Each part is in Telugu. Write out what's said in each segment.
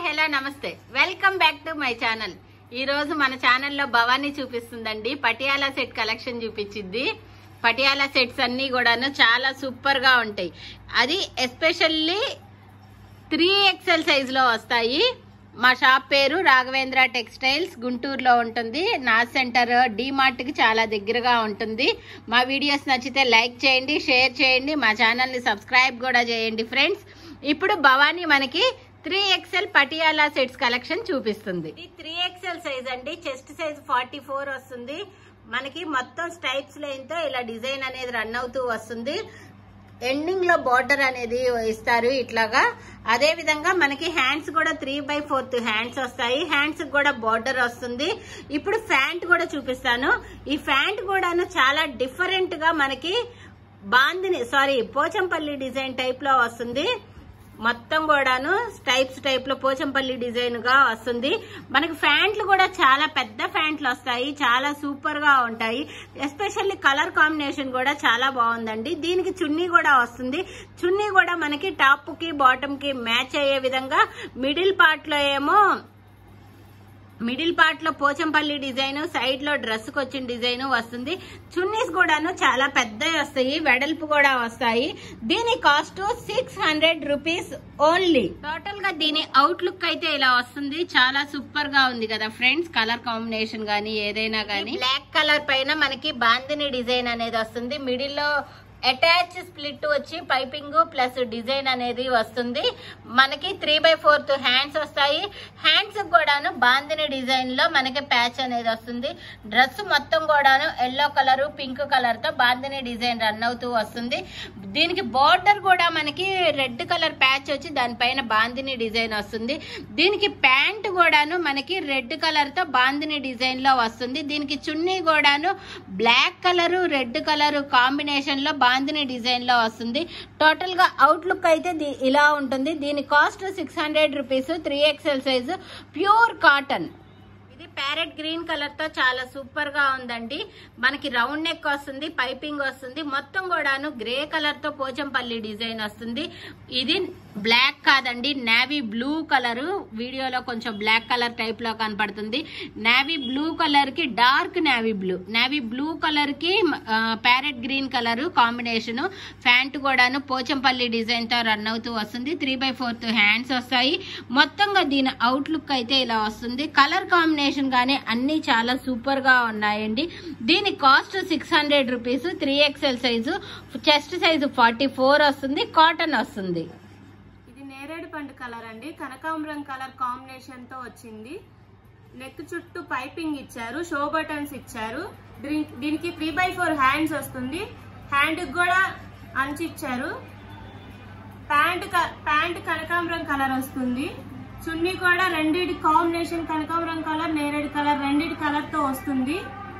హలో నమస్తే welcome back to my channel ఈ రోజు మన ఛానల్లో భవానీ చూపిస్తుందండి పటియాలా సెట్ కలెక్షన్ చూపించింది పటియాలా సెట్స్ అన్ని కూడాను చాలా సూపర్ గా ఉంటాయి అది ఎస్పెషల్లీ త్రీ ఎక్సెల్ సైజ్ లో వస్తాయి మా షాప్ పేరు రాఘవేంద్ర టెక్స్టైల్స్ గుంటూరులో ఉంటుంది నా సెంటర్ మార్ట్ కి చాలా దగ్గరగా ఉంటుంది మా వీడియోస్ నచ్చితే లైక్ చేయండి షేర్ చేయండి మా ఛానల్ ని సబ్స్క్రైబ్ కూడా చేయండి ఫ్రెండ్స్ ఇప్పుడు భవానీ మనకి three XL Patiala sets collection చూపిస్తుంది ఇది త్రీ ఎక్స్ఎల్ సైజ్ అండి చెస్ట్ సైజ్ ఫార్టీ ఫోర్ వస్తుంది మనకి మొత్తం స్టైప్స్ లైన్ తో ఇలా డిజైన్ అనేది రన్ అవుతూ వస్తుంది ఎండింగ్ లో బార్డర్ అనేది ఇస్తారు ఇట్లాగా అదే విధంగా మనకి హ్యాండ్స్ కూడా త్రీ బై ఫోర్త్ హ్యాండ్స్ వస్తాయి హ్యాండ్స్ కూడా బార్డర్ వస్తుంది ఇప్పుడు ఫ్యాంట్ కూడా చూపిస్తాను ఈ ఫ్యాంట్ కూడాను చాలా డిఫరెంట్ గా మనకి bandhani sorry Pochampally design type లో వస్తుంది మొత్తం కూడాను టైప్స్ టైప్ లో పోచంపల్లి డిజైన్ గా వస్తుంది మనకి ఫ్యాంట్లు కూడా చాలా పెద్ద ఫ్యాంట్లు వస్తాయి చాలా సూపర్ గా ఉంటాయి ఎస్పెషల్లీ కలర్ కాంబినేషన్ కూడా చాలా బాగుందండి దీనికి చున్నీ కూడా వస్తుంది చున్నీ కూడా మనకి టాప్ కి బాటమ్ కి మ్యాచ్ అయ్యే విధంగా మిడిల్ పార్ట్ లో ఏమో మిడిల్ పార్ట్ లో పోచంపల్లి డిజైన్ సైడ్ లో డ్రెస్ కి వచ్చిన డిజైన్ వస్తుంది చున్నీస్ కూడాను చాలా పెద్దవి వస్తాయి వెడల్పు కూడా వస్తాయి దీని cost six hundred rupees only total గా దీని అవుట్ లుక్ అయితే ఇలా వస్తుంది చాలా సూపర్ గా ఉంది కదా ఫ్రెండ్స్ కలర్ కాంబినేషన్ గానీ ఏదైనా గానీ బ్లాక్ కలర్ పైన మనకి బాందిని డిజైన్ అనేది వస్తుంది మిడిల్ లో అటాచ్ స్ప్లిట్ వచ్చి పైపింగ్ ప్లస్ డిజైన్ అనేది వస్తుంది మనకి త్రీ బై ఫోర్త్ హ్యాండ్స్ వస్తాయి హ్యాండ్స్ కూడాను బాందిని డిజైన్ లో మనకి ప్యాచ్ అనేది వస్తుంది డ్రెస్ మొత్తం కూడాను ఎల్లో కలర్ పింక్ కలర్ తో బాందిని డిజైన్ రన్ అవుతూ వస్తుంది దీనికి బార్డర్ కూడా మనకి రెడ్ కలర్ ప్యాచ్ వచ్చి దానిపైన బాందిని డిజైన్ వస్తుంది దీనికి ప్యాంట్ కూడాను మనకి రెడ్ కలర్ తో బాందిని డిజైన్ లో వస్తుంది దీనికి చున్నీ కూడాను black colour red colour combination లో బాందిని డిజైన్ లో వస్తుంది టోటల్ గా అవుట్ లుక్ అయితే దీ- ఇలా ఉంటుంది దీని cost six hundred rupees three XL size pure cotton ఇది ప్యారెట్ గ్రీన్ కలర్ తో చాలా సూపర్ గా ఉందండి మనకి రౌండ్ నెక్ వస్తుంది పైపింగ్ వస్తుంది మొత్తం కూడాను గ్రే కలర్ తో పోచంపల్లి డిజైన్ వస్తుంది ఇది బ్లాక్ కాదండి నావీ బ్లూ కలర్ వీడియోలో కొంచెం బ్లాక్ కలర్ టైప్ లో కనపడుతుంది నావీ బ్లూ కలర్ కి dark navy blue navy blue colour కి parrot green colour combination pant కూడాను పోచంపల్లి డిజైన్ తో రన్ అవుతూ వస్తుంది త్రీ బై ఫోర్త్ హ్యాండ్స్ వస్తాయి మొత్తంగా దీని అవుట్ లుక్ అయితే ఇలా వస్తుంది కలర్ కాంబినేషన్ గానీ అన్ని చాలా సూపర్ గా ఉన్నాయండి దీని cost six hundred rupees three XL size chest size forty four వస్తుంది కాటన్ వస్తుంది ఇది నేరేడు పండు కలర్ అండి కనకాంబరం కలర్ కాంబినేషన్ తో వచ్చింది నెక్ చుట్టూ పైపింగ్ ఇచ్చారు షో బటన్స్ ఇచ్చారు దీని- దీనికి త్రీ బై ఫోర్ హ్యాండ్స్ వస్తుంది హ్యాండ్ కూడా అంచు ఇచ్చారు ప్యాంట్ క- ప్యాంట్ కనకాంబరం కలర్ వస్తుంది చున్నీ కూడా రెండిటి కాంబినేషన్ కనకాంబరం కలర్ నేరేడు కలర్ రెండిటి కలర్ తో వస్తుంది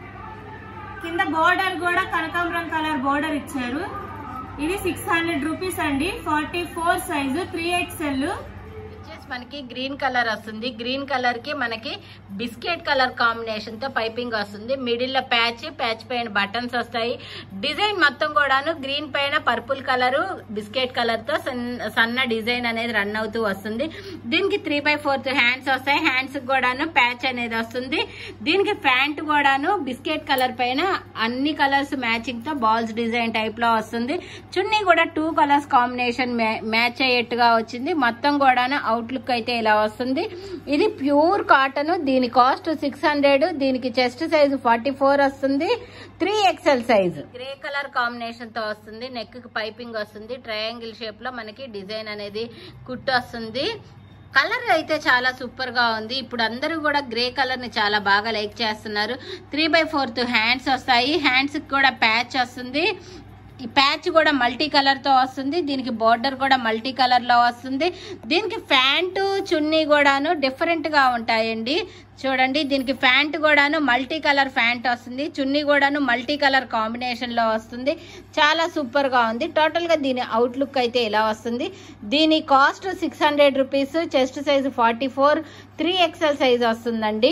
కింద బోర్డర్ కూడా కనకాంబరం కలర్ బోర్డర్ ఇచ్చారు ఇది సిక్స్ హండ్రెడ్ రూపీస్ అండి forty four size three XL వచ్చేసి మనకి గ్రీన్ కలర్ వస్తుంది గ్రీన్ కలర్ కి మనకి బిస్కెట్ కలర్ కాంబినేషన్ తో పైపింగ్ వస్తుంది మిడిల్ లో ప్యాచ్ ప్యాచ్ పైన బటన్స్ వస్తాయి డిజైన్ మొత్తం కూడాను గ్రీన్ పైన పర్పుల్ కలర్ బిస్కెట్ కలర్ తో సన్న- సన్న డిజైన్ అనేది రన్ అవుతూ వస్తుంది దీనికి త్రీ బై ఫోర్త్ హ్యాండ్స్ వస్తాయి హ్యాండ్స్ కూడాను ప్యాచ్ అనేది వస్తుంది దీనికి ప్యాంట్ కూడాను బిస్కెట్ కలర్ పైన అన్ని కలర్స్ మ్యాచింగ్ తో బాల్స్ డిజైన్ టైప్ లో వస్తుంది చున్నీ కూడా టూ కలర్స్ కాంబినేషన్ మ్యాచ్ అయ్యేట్టుగా వచ్చింది మొత్తం కూడాను అవుట్లుక్ అయితే ఇలా వస్తుంది ఇది ప్యూర్ కాటన్ దీని కాస్ట్ సిక్స్ హండ్రెడ్ దీనికి చెస్ట్ సైజు ఫార్టీ ఫోర్ వస్తుంది three XL size grey colour combination తో వస్తుంది నెక్ కి పైపింగ్ వస్తుంది ట్రయాంగిల్ షేప్ లో మనకి డిజైన్ అనేది కుట్టు వస్తుంది కలర్ అయితే చాలా సూపర్ గా ఉంది ఇప్పుడు అందరూ కూడా గ్రే కలర్ ని చాలా బాగా లైక్ చేస్తున్నారు త్రీ బై ఫోర్త్ హ్యాండ్స్ వస్తాయి హ్యాండ్స్ కి కూడా ప్యాచ్ వస్తుంది ఈ ప్యాచ్ కూడా మల్టీ కలర్ తో వస్తుంది దీనికి బోర్డర్ కూడా మల్టీ కలర్ లో వస్తుంది దీనికి ప్యాంటు చున్నీ కూడాను డిఫరెంట్ గా ఉంటాయండి చూడండి దీనికి ప్యాంట్ కూడాను మల్టీ కలర్ ప్యాంట్ వస్తుంది చున్నీ కూడాను మల్టీ కలర్ కాంబినేషన్ లో వస్తుంది చాలా సూపర్ గా ఉంది టోటల్ గా దీని అవుట్ లుక్ అయితే ఇలా వస్తుంది దీని cost six hundred rupees chest size forty four three XL size వస్తుందండి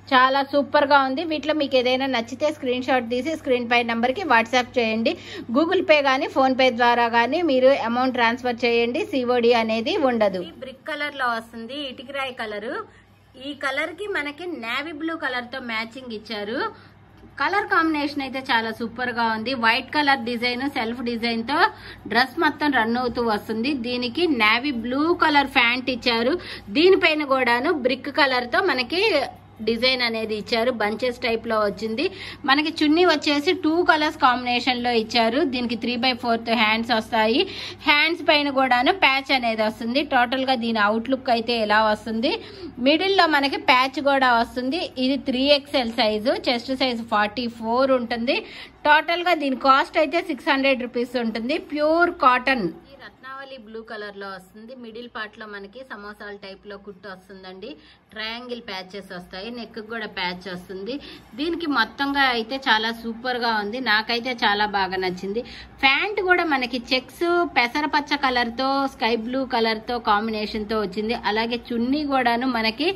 చాలా సూపర్ గా ఉంది వీటిలో మీకు ఏదైనా నచ్చితే స్క్రీన్ షాట్ తీసి స్క్రీన్ పై నంబర్ కి వాట్సాప్ చేయండి గూగుల్ పే గానీ ఫోన్ పే ద్వారా గానీ మీరు అమౌంట్ ట్రాన్స్ఫర్ చేయండి సిఓడి అనేది ఉండదు బ్రిక్ కలర్ లో వస్తుంది ఇటుకిరాయి కలర్ ఈ కలర్ కి మనకి నేవీ బ్లూ కలర్ తో మ్యాచింగ్ ఇచ్చారు కలర్ కాంబినేషన్ అయితే చాలా సూపర్ గా ఉంది white colour design self design తో డ్రెస్ మొత్తం రన్ అవుతూ వస్తుంది దీనికి నేవీ బ్లూ కలర్ ప్యాంట్ ఇచ్చారు దీనిపైన కూడాను బ్రిక్ కలర్ తో మనకి డిజైన్ అనేది ఇచ్చారు బంచెస్ టైప్ లో వచ్చింది మనకి చున్నీ వచ్చేసి టూ కలర్స్ కాంబినేషన్ లో ఇచ్చారు దీనికి త్రీ బై ఫోర్త్ హ్యాండ్స్ వస్తాయి హ్యాండ్స్ పైన కూడాను ప్యాచ్ అనేది వస్తుంది టోటల్ గా దీని అవుట్లుక్ అయితే ఎలా వస్తుంది మిడిల్ లో మనకి ప్యాచ్ కూడా వస్తుంది ఇది three XL size chest size forty four ఉంటుంది టోటల్ గా దీని కాస్ట్ అయితే సిక్స్ హండ్రెడ్ రూపీస్ ఉంటుంది ప్యూర్ కాటన్ ఈ రత్నావళి బ్లూ కలర్ లో వస్తుంది మిడిల్ పార్ట్ లో మనకి సమోసాల టైప్ లో కుట్టు వస్తుందండి ట్రయాంగిల్ ప్యాచెస్ వస్తాయి నెక్ కూడా ప్యాచ్ వస్తుంది దీనికి మొత్తంగా అయితే చాలా సూపర్ గా ఉంది నాకైతే చాలా బాగా నచ్చింది ప్యాంట్ కూడా మనకి చెక్స్ పెసరపచ్చ కలర్ తో స్కై బ్లూ కలర్ తో కాంబినేషన్ తో వచ్చింది అలాగే చున్నీ కూడాను మనకి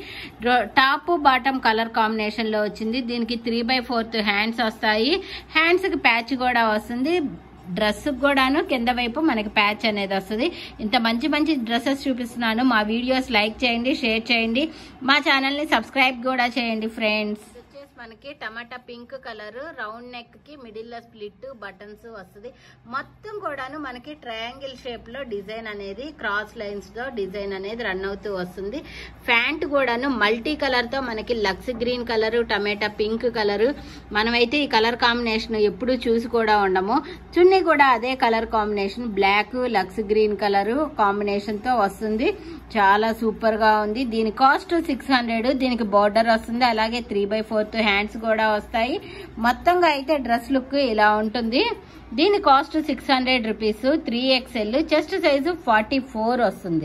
టాప్ బాటమ్ కలర్ కాంబినేషన్ లో వచ్చింది దీనికి త్రీ బై ఫోర్త్ హ్యాండ్స్ వస్తాయి హ్యాండ్స్ కి ప్యాచ్ కూడా వస్తుంది డ్రెస్ కూడాను కింద వైపు మనకి ప్యాచ్ అనేది వస్తుంది ఇంత మంచి మంచి డ్రెస్సెస్ చూపిస్తున్నాను మా వీడియోస్ లైక్ చేయండి షేర్ చేయండి మా ఛానల్ ని సబ్స్క్రైబ్ కూడా చేయండి ఫ్రెండ్స్ వచ్చేసి మనకి టమాటా పింక్ కలర్ రౌండ్ నెక్ కి మిడిల్ లో స్ప్లిట్ బటన్స్ వస్తుంది మొత్తం కూడాను మనకి ట్రయాంగిల్ షేప్ లో డిజైన్ అనేది క్రాస్ లైన్స్ తో డిజైన్ అనేది రన్ అవుతూ వస్తుంది ప్యాంట్ కూడాను మల్టీ కలర్ తో మనకి లక్స్ గ్రీన్ కలర్ టమాటా పింక్ కలర్ మనమైతే ఈ కలర్ కాంబినేషన్ ఎప్పుడు చూసి కూడా ఉండము చున్నీ కూడా అదే కలర్ కాంబినేషన్ బ్లాక్ లక్స్ గ్రీన్ కలర్ కాంబినేషన్ తో వస్తుంది చాలా సూపర్ గా ఉంది దీని కాస్ట్ సిక్స్ హండ్రెడ్ దీనికి బార్డర్ వస్తుంది అలాగే త్రీ బై ఫోర్త్ హ్యాండ్స్ కూడా వస్తాయి మొత్తంగా అయితే డ్రెస్ లుక్ ఇలా ఉంటుంది దీని cost six hundred rupees three XL chest size forty four వస్తుంది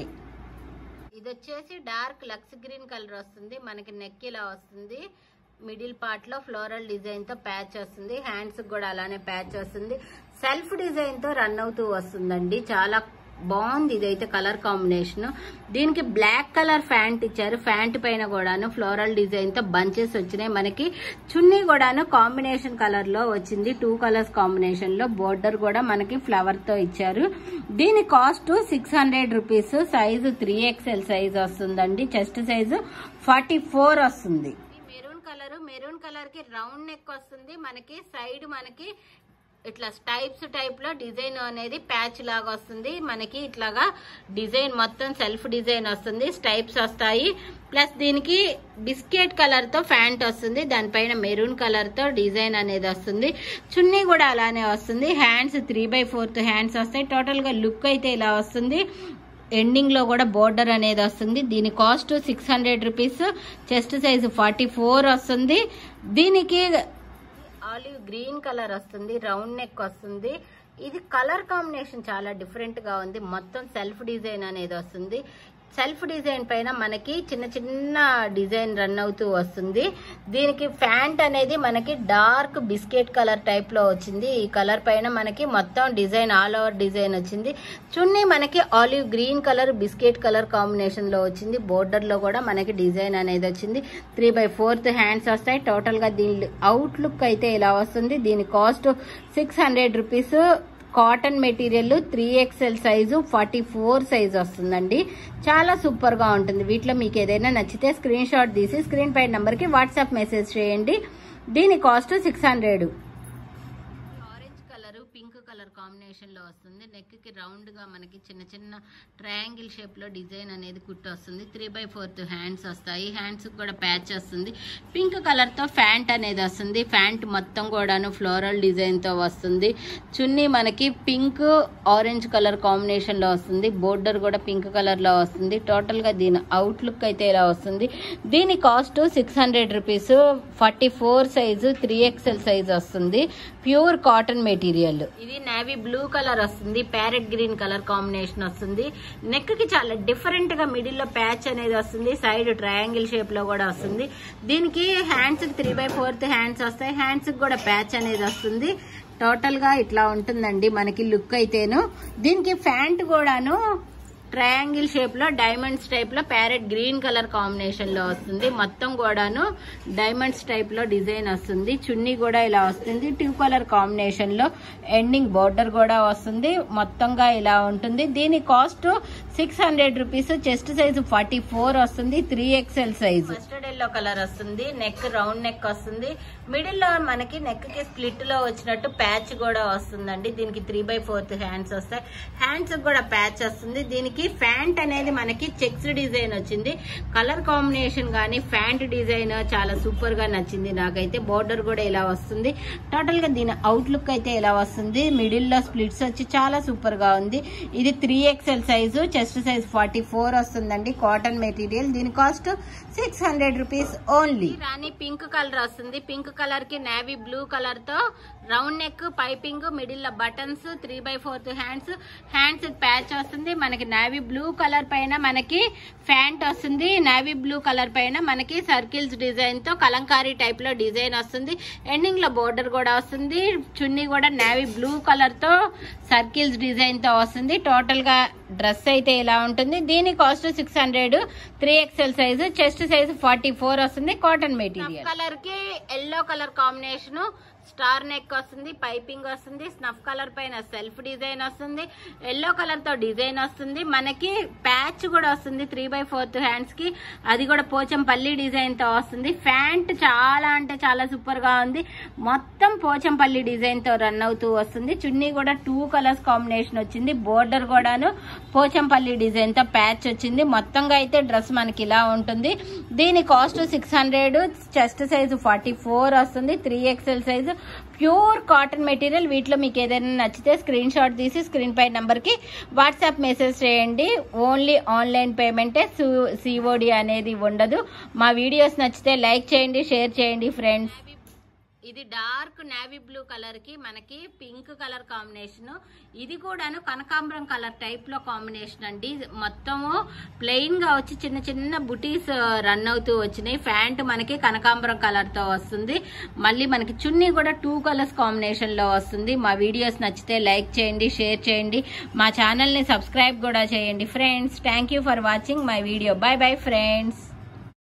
ఇది వచ్చేసి డార్క్ లక్స్ గ్రీన్ కలర్ వస్తుంది మనకి నెక్ ఇలా వస్తుంది మిడిల్ పార్ట్ లో ఫ్లోరల్ డిజైన్ తో ప్యాచ్ వస్తుంది హ్యాండ్స్ కూడా అలానే ప్యాచ్ వస్తుంది సెల్ఫ్ డిజైన్ తో రన్ అవుతూ వస్తుందండి చాలా బాగుంది ఇదైతే కలర్ కాంబినేషన్ దీనికి బ్లాక్ కలర్ ఫ్యాంట్ ఇచ్చారు ఫ్యాంట్ పైన కూడాను ఫ్లోరల్ డిజైన్ తో బంచెస్ వచ్చినాయి మనకి చున్నీ కూడాను కాంబినేషన్ కలర్ లో వచ్చింది టూ కలర్స్ కాంబినేషన్ లో బోర్డర్ కూడా మనకి ఫ్లవర్ తో ఇచ్చారు దీని cost six hundred rupees size three XL size వస్తుందండి చెస్ట్ సైజు ఫార్టీ ఫోర్ వస్తుంది మెరూన్ కలర్ మెరూన్ కలర్ కి రౌండ్ నెక్ వస్తుంది మనకి సైడ్ మనకి ఇట్లా టైప్స్ టైప్ లో డిజైన్ అనేది ప్యాచ్ లాగా వస్తుంది మనకి ఇట్లాగా డిజైన్ మొత్తం సెల్ఫ్ డిజైన్ వస్తుంది స్టైప్స్ వస్తాయి ప్లస్ దీనికి బిస్కెట్ కలర్ తో ఫ్యాంట్ వస్తుంది దానిపైన మెరూన్ కలర్ తో డిజైన్ అనేది వస్తుంది చున్నీ కూడా అలానే వస్తుంది hands three by fourth hands వస్తాయి టోటల్ గా లుక్ అయితే ఇలా వస్తుంది ఎండింగ్ లో కూడా బోర్డర్ అనేది వస్తుంది దీని cost six hundred rupees chest size forty four వస్తుంది దీనికి ఆలివ్ గ్రీన్ కలర్ వస్తుంది రౌండ్ నెక్ వస్తుంది ఇది కలర్ కాంబినేషన్ చాలా డిఫరెంట్ గా ఉంది మొత్తం సెల్ఫ్ డిజైన్ అనేది వస్తుంది సెల్ఫ్ డిజైన్ పైన మనకి చిన్న చిన్న డిజైన్ రన్ అవుతూ వస్తుంది దీనికి ఫ్యాంట్ అనేది మనకి డార్క్ బిస్కెట్ కలర్ టైప్ లో వచ్చింది ఈ కలర్ పైన మనకి మొత్తం డిజైన్ ఆల్ ఓవర్ డిజైన్ వచ్చింది చున్నీ మనకి olive green colour biscuit colour combination లో వచ్చింది బోర్డర్ లో కూడా మనకి డిజైన్ అనేది వచ్చింది త్రీ బై ఫోర్త్ హ్యాండ్స్ వస్తాయి టోటల్ గా దీని అవుట్ లుక్ అయితే ఇలా వస్తుంది దీని cost six hundred rupees cotton material three XL size forty four size వస్తుందండి చాలా సూపర్ గా ఉంటుంది వీటిలో మీకు ఏదైనా నచ్చితే స్క్రీన్ షాట్ తీసి స్క్రీన్ పై నంబర్ కి వాట్సాప్ మెసేజ్ చేయండి దీని cost six hundred orange colour pink colour combination లో వస్తుంది నెక్ కి రౌండ్ గా మనకి చిన్న చిన్న ట్రయాంగిల్ షేప్ లో డిజైన్ అనేది కుట్టు వస్తుంది త్రీ బై ఫోర్త్ హ్యాండ్స్ వస్తాయి హ్యాండ్స్ కూడా ప్యాచ్ వస్తుంది పింక్ కలర్ తో ఫ్యాంట్ అనేది వస్తుంది ఫ్యాంట్ మొత్తం కూడాను ఫ్లోరల్ డిజైన్ తో వస్తుంది చున్నీ మనకి పింక్ ఆరెంజ్ కలర్ కాంబినేషన్ లో వస్తుంది బోర్డర్ కూడా పింక్ కలర్ లో వస్తుంది టోటల్ గా దీని అవుట్ లుక్ అయితే ఇలా వస్తుంది దీని cost six hundred rupees forty four size three XL size వస్తుంది ప్యూర్ కాటన్ మెటీరియల్ ఇది నేవీ బ్లూ కలర్ వస్తుంది ప్యారెట్ గ్రీన్ కలర్ కాంబినేషన్ వస్తుంది నెక్ కి చాలా డిఫరెంట్ గా మిడిల్ లో ప్యాచ్ అనేది వస్తుంది సైడ్ ట్రయాంగిల్ షేప్ లో కూడా వస్తుంది దీనికి hands three by fourth hands వస్తాయి హ్యాండ్స్ కూడా ప్యాచ్ అనేది వస్తుంది టోటల్ గా ఇట్లా ఉంటుందండి మనకి లుక్ అయితేను దీనికి ఫ్యాంట్ కూడాను ట్రయాంగిల్ షేప్ లో డైమండ్స్ టైప్ లో ప్యారెట్ గ్రీన్ కలర్ కాంబినేషన్ లో వస్తుంది మొత్తం కూడాను డైమండ్స్ టైప్ లో డిజైన్ వస్తుంది చున్నీ కూడా ఇలా వస్తుంది టూ కలర్ కాంబినేషన్ లో ఎండింగ్ బోర్డర్ కూడా వస్తుంది మొత్తంగా ఇలా ఉంటుంది దీని cost six hundred rupees chest size forty four వస్తుంది three XL size mustard yellow colour వస్తుంది నెక్ రౌండ్ నెక్ వస్తుంది మిడిల్ లో మనకి నెక్ కి స్ప్లిట్ లో వచ్చినట్టు ప్యాచ్ కూడా వస్తుందండి దీనికి త్రీ బై ఫోర్త్ హ్యాండ్స్ వస్తాయి హ్యాండ్స్ కూడా ప్యాచ్ వస్తుంది దీనికి ఫ్యాంట్ అనేది మనకి చెక్స్ డిజైన్ వచ్చింది కలర్ కాంబినేషన్ కానీ ఫ్యాంట్ డిజైన్ చాలా సూపర్ గా నచ్చింది నాకైతే బోర్డర్ కూడా ఇలా వస్తుంది టోటల్ గా దీని అవుట్ లుక్ అయితే ఇలా వస్తుంది మిడిల్ లో స్ప్లిట్స్ వచ్చి చాలా సూపర్ గా ఉంది ఇది three XL size chest size forty four వస్తుందండి కాటన్ మెటీరియల్ దీని cost six hundred rupees only రాణి పింక్ కలర్ వస్తుంది పింక్ కలర్ కి నేవీ బ్లూ కలర్ తో రౌండ్ నెక్ పైపింగ్ మిడిల్ లో buttons three by fourth hands hands patch వస్తుంది మనకి నేవీ బ్లూ కలర్ పైన మనకి ఫ్యాంట్ వస్తుంది నేవీ బ్లూ కలర్ పైన మనకి సర్కిల్స్ డిజైన్ తో కలంకారీ టైప్ లో డిజైన్ వస్తుంది ఎండింగ్ లో బోర్డర్ కూడా వస్తుంది చున్నీ కూడా నేవీ బ్లూ కలర్ తో సర్కిల్స్ డిజైన్ తో వస్తుంది టోటల్ గా డ్రెస్ అయితే ఇలా ఉంటుంది దీని cost six hundred three XL size chest size forty four వస్తుంది కాటన్ మెటీరియల్ కలర్ కి yellow colour combination star neck వస్తుంది పైపింగ్ వస్తుంది స్నఫ్ కలర్ పైన సెల్ఫ్ డిజైన్ వస్తుంది ఎల్లో కలర్ తో డిజైన్ వస్తుంది మనకి ప్యాచ్ కూడా వస్తుంది త్రీ బై ఫోర్త్ హ్యాండ్స్ కి అది కూడా పోచంపల్లి డిజైన్ తో వస్తుంది ఫ్యాంట్ చాలా అంటే చాలా సూపర్ గా ఉంది మొత్తం పోచంపల్లి డిజైన్ తో రన్ అవుతూ వస్తుంది చున్నీ కూడా టూ కలర్స్ కాంబినేషన్ వచ్చింది బోర్డర్ కూడాను పోచంపల్లి డిజైన్ తో ప్యాచ్ వచ్చింది మొత్తంగా అయితే డ్రెస్ మనకి ఇలా ఉంటుంది దీని cost six hundred chest size forty four వస్తుంది three XL size pure cotton material వీటిలో మీకు ఏదైనా నచ్చితే స్క్రీన్ షాట్ తీసి స్క్రీన్ పై నంబర్ కి వాట్సాప్ మెసేజ్ చేయండి ఓన్లీ ఆన్లైన్ పేమెంటే సిఓడి అనేది ఉండదు మా వీడియోస్ నచ్చితే లైక్ చేయండి షేర్ చేయండి ఫ్రెండ్స్ ఇది డార్క్ నేవీ బ్లూ కలర్ కి మనకి పింక్ కలర్ కాంబినేషన్ ఇది కూడాను కనకాంబరం కలర్ టైప్ లో కాంబినేషన్ అండి మొత్తము ప్లెయిన్ గా వచ్చి చిన్న చిన్న బుటీస్ రన్ అవుతూ వచ్చినాయి ఫ్యాంట్ మనకి కనకాంబరం కలర్ తో వస్తుంది మళ్ళీ మనకి చున్నీ కూడా టూ కలర్స్ కాంబినేషన్ లో వస్తుంది మా వీడియోస్ నచ్చితే లైక్ చేయండి షేర్ చేయండి మా ఛానల్ ని సబ్స్క్రైబ్ కూడా చేయండి friends thank for watching my video bye bye friends